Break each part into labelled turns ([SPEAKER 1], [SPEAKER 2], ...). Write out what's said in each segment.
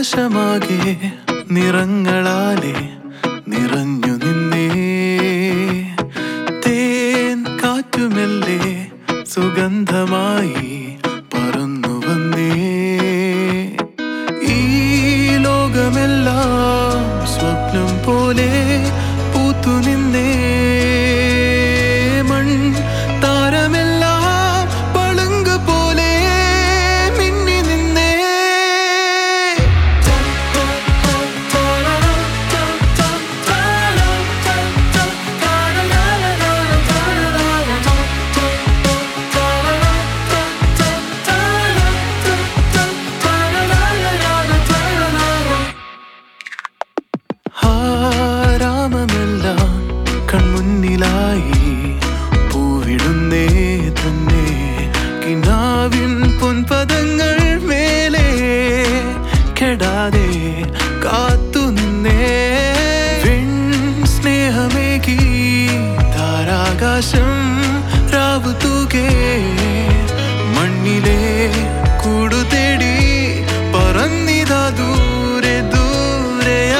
[SPEAKER 1] ആകാശമാകെ നിറങ്ങളാലെ നിറഞ്ഞു നിന്നേ തേൻ കാറ്റുമെല്ലെ സുഗന്ധമായി പറന്നു വന്നേ ഈ ലോകമെല്ലാം സ്വപ്നം പോലെ പൂത്തു നിന്നേ മൺ താരമെല്ലാം പളുങ്ക് പോലെ മിന്നി നിന്നേ ആരാമമെല്ലാം കൺമുന്നിലായി പൂവിടുന്നേ തന്നെ കിനാവിൻ പൊൻപദങ്ങൾ മേലെ കെടാതെ കാത്തു നിന്നേ വെൺ സ്നേഹമേകി താരാകാശം രാവു തൂകേ മണ്ണിലെ കൂടു തേടി പറന്നിതാ ദൂരെ ദൂരെയായി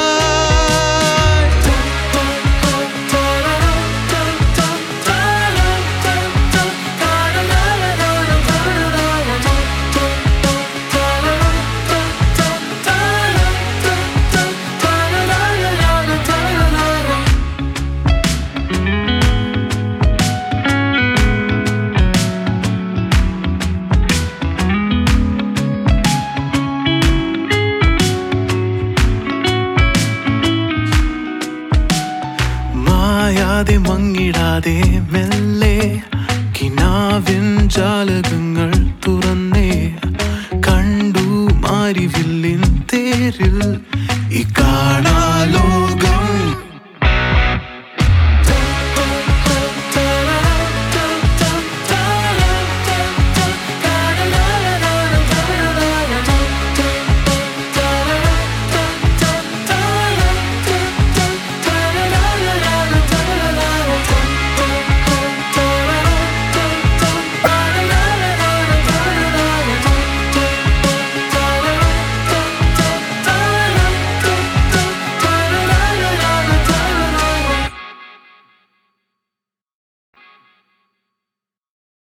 [SPEAKER 1] മായാതെ മങ്ങിടാതെ മെല്ലെ കിനാവിൻ ജാലകങ്ങൾ തുറന്നേ കണ്ടു മാരിവില്ലിൻ തേരിൽ ഈ കാണാ ലോകം